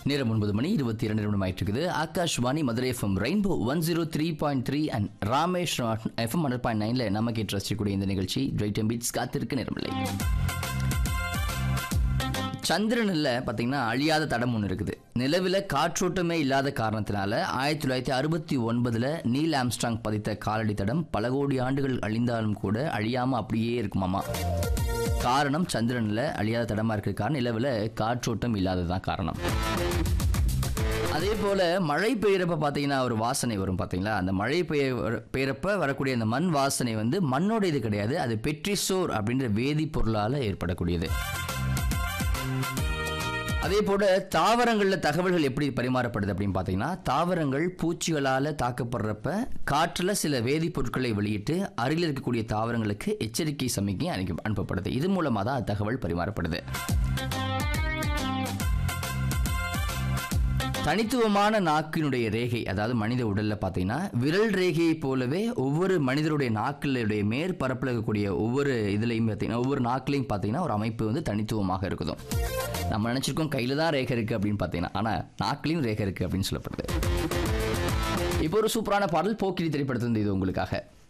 நேரம் ஒன்பது மணி இருபத்தி இரண்டு நிமிடம் ஆயிட்டு இருக்குது Akashvani Madurai FM rainbow one zero three point three and Rameswaram FM hundred point நைனில் நமக்கு கேட்டு ரசிக்கக்கூடிய இந்த நிகழ்ச்சி ரைட் பீட்ஸ் காத்திருக்க நேரமில்லை சந்திரனில் பார்த்தீங்கன்னா அழியாத தடம் ஒன்று இருக்குது நிலவில் காற்றோட்டமே இல்லாத காரணத்தினால ஆயிரத்தி தொள்ளாயிரத்தி அறுபத்தி ஒன்பதில் நீல் ஆம்ஸ்ட்ராங் பதித்த காலடி தடம் பல கோடி ஆண்டுகள் அழிந்தாலும் கூட அழியாமல் அப்படியே இருக்குமாமா காரணம் சந்திரனில் அழியாத தடமா இருக்கிற காரணம் நிலவில் காற்றோட்டம் இல்லாததான் காரணம் அதே போல மழை பெய்யறப்ப பார்த்தீங்கன்னா ஒரு வாசனை வரும் பார்த்தீங்களா அந்த மழை பெய்ய வர- பெய்யறப்ப வரக்கூடிய அந்த மண் வாசனை வந்து மண்ணோட இது கிடையாது அது பெட்ரிசோர் அப்படின்ற வேதிப்பொருளால் ஏற்படக்கூடியது அதே போல தாவரங்களில் தகவல்கள் எப்படி பரிமாறப்படுது அப்படின்னு பார்த்தீங்கன்னா தாவரங்கள் பூச்சிகளால் தாக்கப்படுறப்ப காற்றில் சில வேதிப்பொருட்களை வெளியிட்டு அருகில் இருக்கக்கூடிய தாவரங்களுக்கு எச்சரிக்கை சமிக்கை அனுப்பி அனுப்பப்படுது இது மூலமாக தான் தகவல் பரிமாறப்படுது தனித்துவமான நாக்கினுடைய ரேகை அதாவது மனித உடல்ல பார்த்தீங்கன்னா விரல் ரேகையை போலவே ஒவ்வொரு மனிதருடைய நாக்கினுடைய மேற்பரப்பில் இருக்கக்கூடிய ஒவ்வொரு இதுலையும் பார்த்தீங்கன்னா ஒவ்வொரு நாக்கிலையும் பார்த்தீங்கன்னா ஒரு அமைப்பு வந்து தனித்துவமாக இருக்குதும் நம்ம நினச்சிருக்கோம் கையில் தான் ரேகை இருக்குது அப்படின்னு பார்த்தீங்கன்னா ஆனால் நாக்கிலையும் ரேகை இருக்குது அப்படின்னு சொல்லப்படுது இப்போ ஒரு சூப்பரான பாடல் போக்கிரி திரைப்படத்திலிருந்து இது உங்களுக்காக